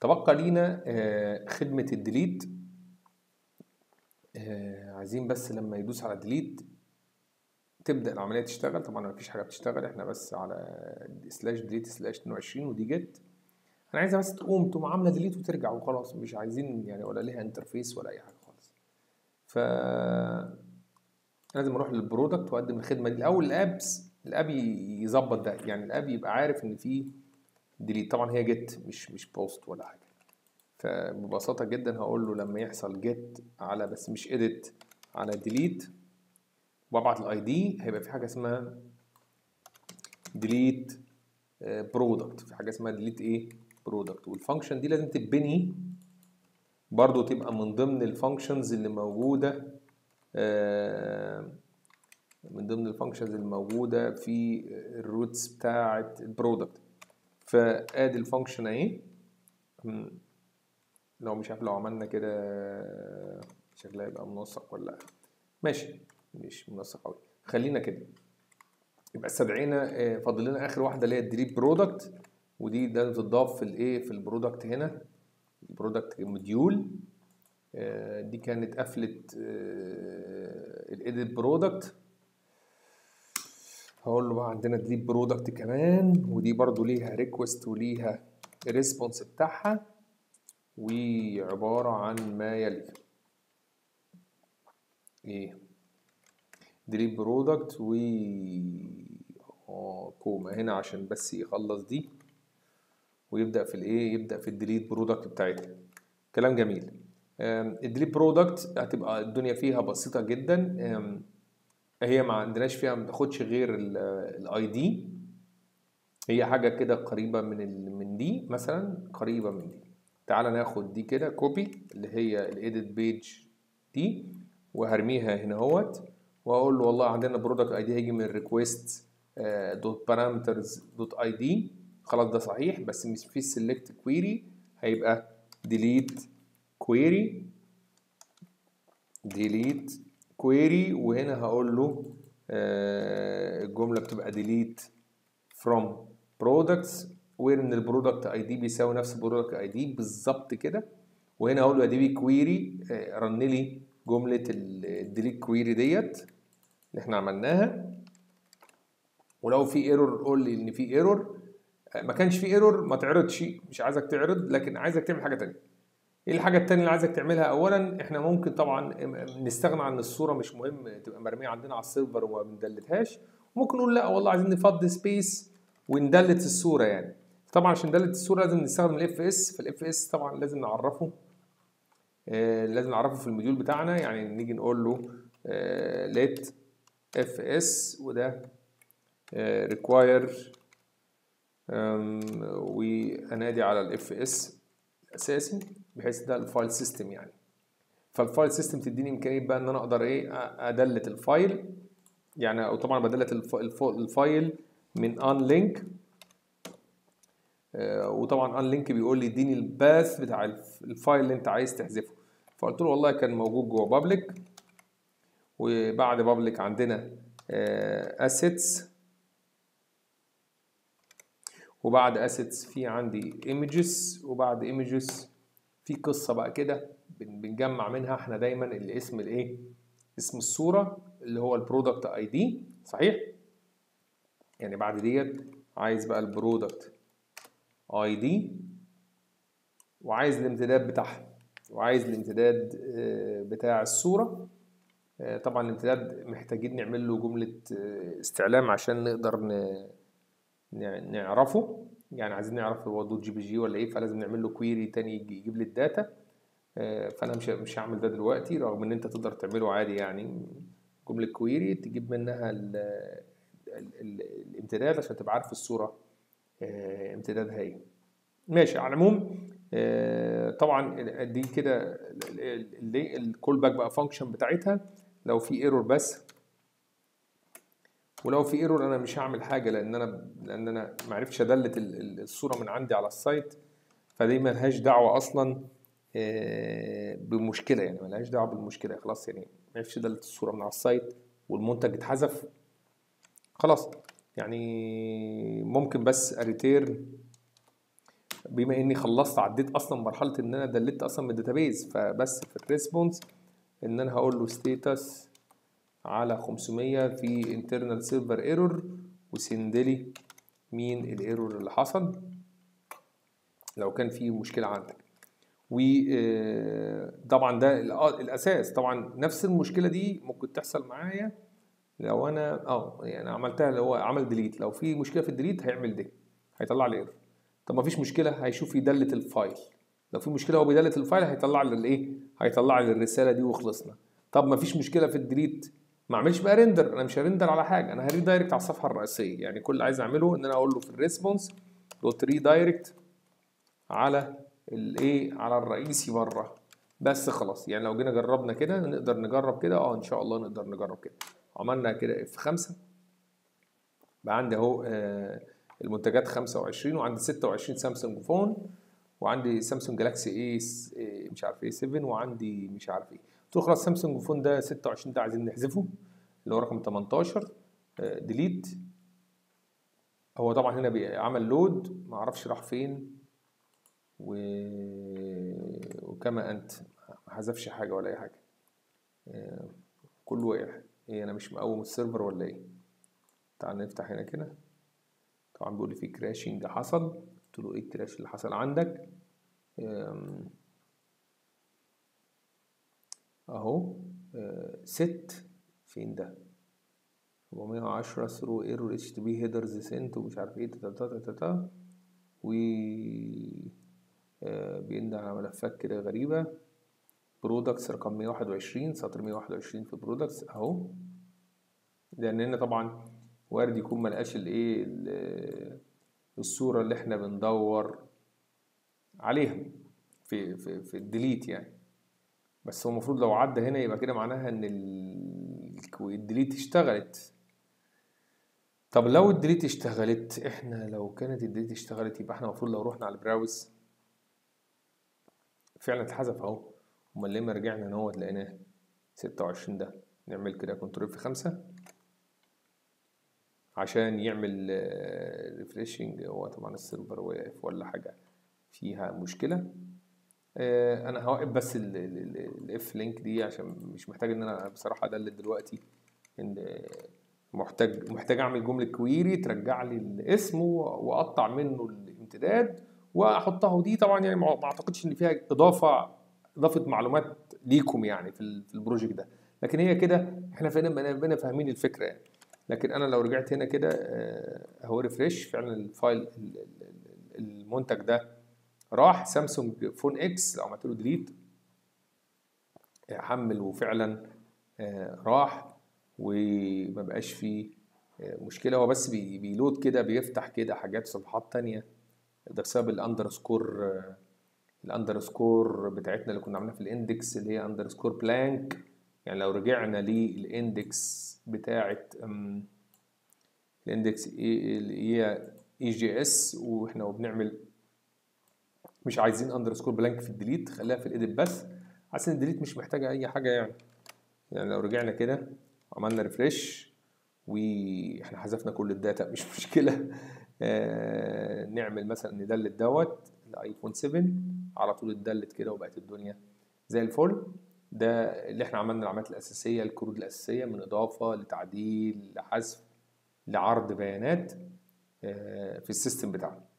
تبقى لينا آه، خدمة الديليت آه، عايزين بس لما يدوس على ديليت تبدأ العملية تشتغل طبعا مفيش حاجة بتشتغل احنا بس على سلاش ديليت سلاش 22 ودي جت انا عايزها بس تقوم تقوم عاملة ديليت وترجع وخلاص مش عايزين يعني ولا ليها انترفيس ولا اي حاجة خالص ف لازم اروح للبرودكت واقدم الخدمة دي الاول الابس الاب ي- يظبط ده يعني الاب يبقى عارف ان في ديليت طبعا هي جيت مش مش بوست ولا حاجة فببساطة جدا هقول له لما يحصل جيت على بس مش edit على delete وابعت الاي دي هيبقى في حاجة اسمها delete برودكت في حاجة اسمها delete ايه برودكت والفانكشن دي لازم تتبني برضو تبقى من ضمن الفانكشنز اللي موجودة آه، من ضمن الفانكشنز اللي موجودة في الروتس بتاعة البرودكت فادي الفانكشن اهي مم. لو مش عارف لو عملنا كده شكلها يبقى منسق ولا لا ماشي مش منسق قوي خلينا كده يبقى استدعينا آه، فاضل لنا اخر واحده اللي هي الديليت برودكت ودي ده تضاف في الايه في البرودكت هنا البرودكت موديول آه، دي كانت قفلت الايديت برودكت هقول له بقى عندنا ديليت برودكت كمان ودي برضو ليها ريكوست وليها ريسبونس بتاعها وعبارة عن ما يلي ايه ديليت برودكت و اه كوما هنا عشان بس يخلص دي ويبدأ في الايه يبدأ في الديليت برودكت بتاعتها كلام جميل آم، الديليت برودكت هتبقى الدنيا فيها بسيطة جدا آم، هي ما عندناش فيها ما تاخدش غير الاي دي هي حاجة كده قريبة من ال... من دي مثلا قريبة من دي تعال ناخد دي كده كوبي اللي هي الايديت بيج دي وهرميها هنا اهوت واقول له والله عندنا برودكت اي دي هيجي من ريكويست دوت بارامترز دوت اي دي خلاص ده صحيح بس مش في سيلكت كويري هيبقى ديليت كويري ديليت كويري وهنا هقول له آه، الجمله بتبقى ديليت from products وير ان البرودكت اي دي بيساوي نفس البرودكت اي دي بالظبط كده وهنا اقول له دي بي كويري رن لي جمله الديليت كويري ديت اللي احنا عملناها ولو في ايرور قول لي ان في ايرور ما كانش في ايرور ما تعرضش مش عايزك تعرض لكن عايزك تعمل حاجه تانية ايه الحاجه التانية اللي عايزك تعملها اولا احنا ممكن طبعا نستغنى عن الصوره مش مهم تبقى مرميه عندنا على السيرفر وما بندلتهاش ممكن نقول لا والله عايزين نفضي سبيس وندلت الصوره يعني طبعا عشان ندلت الصوره لازم نستخدم الاف اس فالاف اس طبعا لازم نعرفه آه لازم نعرفه في الموديول بتاعنا يعني نيجي نقول له آه let اف اس وده آه require آم، وانادي على الاف اس اساسي بحيث ده الفايل سيستم يعني فالفايل سيستم تديني امكانيه بقى ان انا اقدر ايه أ- ادلت الفايل يعني او طبعا بدلت الف- الف- الفايل من ان لينك وطبعا ان لينك بيقول لي اديني الباث بتاع الف- الفايل اللي انت عايز تحذفه فقلت له والله كان موجود جوه بابليك وبعد بابليك عندنا اسيتس وبعد اسيتس في عندي ايمجز وبعد ايمجز في قصه بقى كده بن- بنجمع منها احنا دايما الاسم الايه اسم الصوره اللي هو البرودكت اي دي صحيح يعني بعد ديت عايز بقى البرودكت اي دي وعايز الامتداد بتاعها وعايز الامتداد آه، بتاع الصوره آه، طبعا الامتداد محتاجين نعمل له جمله آه، استعلام عشان نقدر ن- نع- نعرفه يعني عايزين نعرف هو دوت جي بي جي ولا ايه فلازم نعمل له كويري تاني يجي- يجيب لي الداتا آه، فانا مش مش هعمل ده دلوقتي رغم ان انت تقدر تعمله عادي يعني جمله كويري تجيب منها ال ال ال الامتداد عشان تبقى عارف الصوره آه، امتدادها ايه ماشي على العموم آه، طبعا ال- دي كده الكول باك بقى فانكشن بتاعتها لو في ايرور بس ولو في ايرور انا مش هعمل حاجه لان انا لان انا ما عرفتش ادلت ال- ال- الصوره من عندي على السايت فدي ملهاش دعوه اصلا آه، بمشكله يعني ملهاش دعوه بالمشكله خلاص يعني ما عرفتش ادلت الصوره من على السايت والمنتج اتحذف خلاص يعني ممكن بس اريتيرن بما اني خلصت عديت اصلا مرحله ان انا دلت اصلا من الداتابيز فبس في الريسبونس ان انا هقول له ستيتس على 500 في انترنال سيرفر ايرور وسند لي مين الايرور اللي حصل لو كان في مشكله عندك وطبعا ده الاساس طبعا نفس المشكله دي ممكن تحصل معايا لو انا اه يعني عملتها اللي هو عمل ديليت لو في مشكله في الديليت هيعمل ده هيطلع لي ايرور طب ما فيش مشكله هيشوف يدلت الفايل لو في مشكله هو بيدلت الفايل هيطلع لي الايه هيطلع لي الرساله دي وخلصنا طب ما فيش مشكله في الديليت ما اعملش بقى ريندر انا مش هريندر على حاجه انا هري دايركت على الصفحه الرئيسيه يعني كل اللي عايز اعمله ان انا اقول له في الريسبونس دوت ري دايركت على الايه على الرئيسي بره بس خلاص يعني لو جينا جربنا كده نقدر نجرب كده اه ان شاء الله نقدر نجرب كده عملنا كده اف 5 بقى عندي اهو آه المنتجات 25 وعندي 26 سامسونج فون وعندي سامسونج جالاكسي اي مش عارف ايه 7 وعندي مش عارف ايه قلت له خلاص سامسونج فون ده 26 ده عايزين نحذفه اللي هو رقم 18 آه ديليت هو طبعا هنا بيعمل لود معرفش راح فين و... وكما انت ما حذفش حاجه ولا اي حاجه آه كله وقع ايه انا مش مقوم السيرفر ولا ايه تعال نفتح هنا كده طبعا بيقول لي في كراشنج حصل قلت له ايه الكراش اللي حصل عندك اهو ست فين ده 410 ثرو ايرور اتش تي بي هيدرز سنت ومش عارف ايه تا تا تا تا و بينده على ملفات كده غريبة برودكتس رقم 121 سطر 121 في برودكتس اهو لان هنا طبعا وارد يكون ملقاش الايه الصورة اللي احنا بندور عليها في في في الديليت يعني بس هو المفروض لو عدى هنا يبقى كده معناها ان الديليت اشتغلت طب لو الديليت اشتغلت احنا لو كانت الديليت اشتغلت يبقى احنا المفروض لو رحنا على البراوز فعلا اتحذف اهو امال ليه ما رجعنا ان هو لقيناه 26 ده نعمل كده كنترول في خمسة عشان يعمل ريفريشنج هو طبعا السيرفر واقف ولا حاجة فيها مشكلة انا هوقف بس الاف لينك دي عشان مش محتاج ان انا بصراحة ادلت دلوقتي ان محتاج محتاج اعمل جملة كويري ترجع لي الاسم واقطع منه الامتداد واحطها ودي طبعا يعني ما اعتقدش ان فيها اضافه اضافه معلومات ليكم يعني في في البروجكت ده لكن هي كده احنا فعلا بقينا فاهمين الفكره يعني لكن انا لو رجعت هنا كده اهو ريفريش فعلا الفايل المنتج ده راح سامسونج فون اكس لو عملت له ديليت حمل وفعلا راح وما بقاش فيه مشكله هو بس بيلود كده بيفتح كده حاجات صفحات تانية ده بسبب الاندرسكور الاندرسكور بتاعتنا اللي كنا عاملينها في الاندكس اللي هي اندرسكور بلانك يعني لو رجعنا للاندكس بتاعه الاندكس اللي هي اي جي اس واحنا وبنعمل مش عايزين اندرسكور بلانك في الديليت خليها في الايديت بس حاسس ان الديليت مش محتاجه اي حاجه يعني يعني لو رجعنا كده عملنا ريفريش واحنا حذفنا كل الداتا مش مشكله آه نعمل مثلا ندلت دوت الايفون 7 على طول اتدلت كده وبقت الدنيا زي الفل ده اللي احنا عملنا العمليات الاساسيه الكروت الاساسيه من اضافه لتعديل لحذف لعرض بيانات آه في السيستم بتاعنا